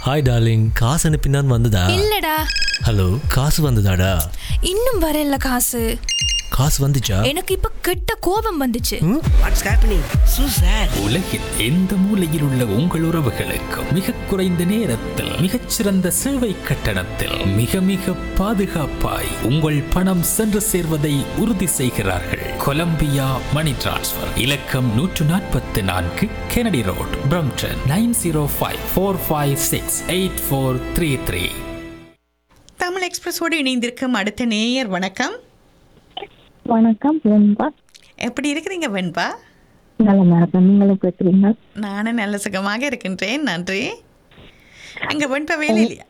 Hi darling காசு அனுப்பினான் வந்ததா இல்லடா ஹலோ காசு வந்ததாடா இன்னும் வரல காசு காசு வந்துச்சா எனக்கு இப்ப கெட்ட கோபம் வந்துச்சு வாட்ஸ் ஹேப்பனிங் சூ சார் உலகின் எந்த மூலையில் உள்ள உங்கள் உறவுகளுக்கு மிக குறைந்த நேரத்தில் மிகச்சிறந்த சேவை கட்டணத்தில் மிக மிக பாதுகாப்பாய் உங்கள் பணம் சென்று சேர்வதை உறுதி செய்கிறார்கள் கொலம்பியா மணி டிரான்ஸ்ஃபர் இலக்கம் நூற்று நாற்பத்தி நான்கு Kennedy road Brampton nine zero five four five six eight four three three Tamil எக்ஸ்பிரஸோடு இணைந்திருக்கும் அடுத்த நேயர் வணக்கம் வணக்கம் வெண்பா எப்படி இருக்கிறீங்க வெண்பா நல்ல நேரம் நீங்களும் பேசுறீங்க நானும் நல்ல சுகமாக இருக்கின்றேன் நன்றி அங்க வெண்பா வேலை இல்லையா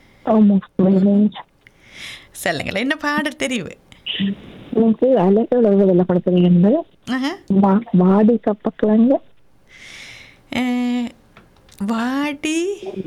சொல்லுங்கள் என்ன பாடல் தெரிவு எனக்கு அலைகள் எழுதுல படுத்துறீங்க ஆஹா. வாடி கப்பக்கலாங்க அஹ், வாடி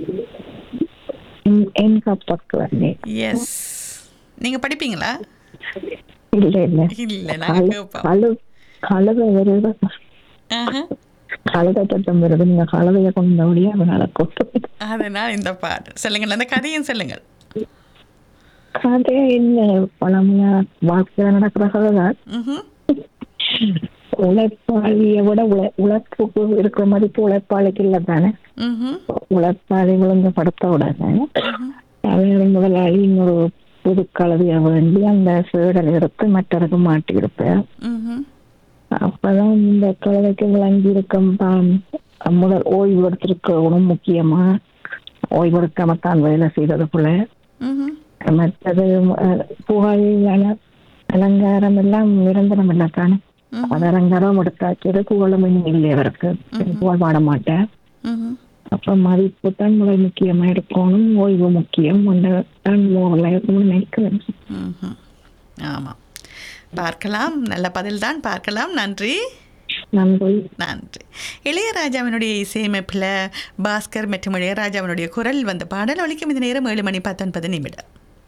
என் கப்பக்கலாங்க எஸ் நீங்க படிப்பீங்களா இல்ல இல்ல இல்ல நாங்க கேட்போம் கழு கழுத வருது ஆஹா. கழுத சட்டம் வருது நீங்க கழுதைய கொண்டு வழியா அதனால கொட்டு அதனால் இந்த பாடல் சொல்லுங்கள் அந்த கதையும் சொல்லுங்கள் கதை என்ன பழமையா வாழ்க்கையில நடக்கிற கதைதான் ம்ஹும். உழைப்பாளியை விட உழை உழைப்புக்கு இருக்கிற மதிப்பு உழைப்பாளிக்கு இல்லை தானே ம்ஹும். உழைப்பாளி விழுந்த படத்தை உடனே அவன் முதலாளி இன்னொரு புது கலவையை வேண்டி அந்த சேடல் எடுத்து மற்றவருக்கு மாட்டி இருப்பேன் ம்ஹும். அப்பதான் இந்த கலவைக்கு விளங்கி இருக்கும் தான் முதல் ஓய்வு எடுத்திருக்கணும் முக்கியமா ஓய்வு எடுக்காமத்தான் வேலை செய்தது போல ம்ஹும். மற்றது அஹ், புகழ் அல- அலங்காரம் எல்லாம் நிரந்தரம் இல்லை தானே அது அலங்காரம் எடுத்தாச்சு புகழும் இன்னும் இல்லை அவருக்கு புகழ் பாட மாட்டேன் ம்ஹும். அப்ப மதிப்பு தான் முதல் முக்கியமா இருக்கணும் ஓய்வு முக்கியம் தான் நினைக்கிறேன் ம்ஹும். ஆமாம் பார்க்கலாம் நல்ல பதில் தான் பார்க்கலாம் நன்றி நன்றி நன்றி இளையராஜாவினுடைய இசையமைப்பில் பாஸ்கர் மற்றும் இளையராஜாவினுடைய குரல் வந்த பாடல் ஒலிக்கும் இந்த நேரம் ஏழு மணி பத்தொன்பது நிமிடம்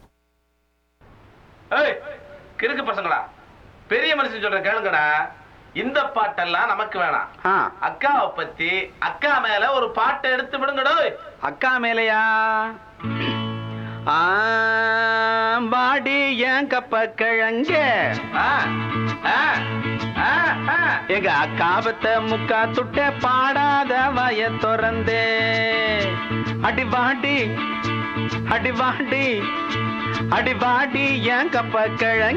ஏய் கிறுக்கு பசங்களா பெரிய மனுஷன் சொல்ற கேளுங்கடா இந்த பாட்டெல்லாம் நமக்கு வேணாம் அக்காவை பத்தி அக்கா மேல ஒரு பாட்டை எடுத்து விடுங்கடோ அக்கா மேலையா பாடி ஏன் கப்ப கிழங்க ஆ, ஆ, ஆ, ஆ. எங்க அக்காபத்த முக்கா துட்ட பாடாத வய திறந்தே அடி வாடி அடி வாடி அடி வாடி ஏன் கப்ப கிழங்க